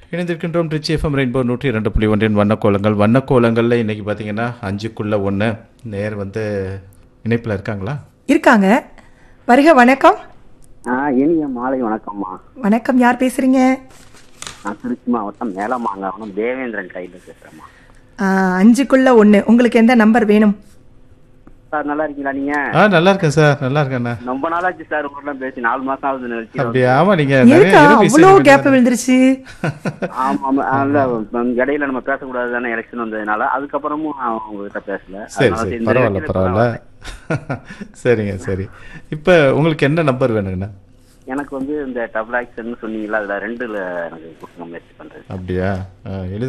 இணைந்திருக்கின்றோம் rich FM rainbow நூற்றி இரண்டு புள்ளி ஒன்றின் வண்ணக்கோலங்கள் வண்ணக்கோலங்களில் இன்றைக்கி பார்த்தீங்கன்னா அஞ்சுக்குள்ளே ஒன்று நேர் வந்து இணைப்பில் இருக்காங்களா இருக்காங்க வருக வணக்கம் ஆ இனிய மாலை வணக்கம்மா வணக்கம் யார் பேசுறீங்க நான் திருச்சி மாவட்டம் மேலமாங்காவனம் தேவேந்திரன் கையில் பேசுகிறேம்மா ஆ, அஞ்சுக்குள்ள ஒன்று உங்களுக்கு எந்த நம்பர் வேணும் சார் நல்லா இருக்கீங்களா நீங்க ஆ நல்லா இருக்கேன் சார் நல்லா இருக்கேண்ணா ரொம்ப நாளாச்சு சார் உங்கள்ட்ட பேசி நாலு மாசம் ஆகுது நினைச்சு அப்படி ஆமாம் நீங்கள் நிறைய இருக்கா இரு அவ்வளோ விஷயம் கேப் விழுந்துருச்சு ஆமா ஆமா இல்ல உம், இடையில நம்ம பேசக்கூடாது தானே எலெக்ஷன் வந்ததுனால அதுக்கப்புறமும் நான் உங்ககிட்ட பேசல சரி அதனால சரி இந்த பரவாயில்ல election பரவாயில்ல சரிங்க சரி இப்போ உங்களுக்கு என்ன நம்பர் வேணுங்கண்ணா எனக்கு வந்து இந்த டபுள் ஆக்ஷன் சொன்னீங்களா அதுல ரெண்டுல எனக்கு கொடுக்க முயற்சி பண்றேன் அப்படியா ஆ, எழுதி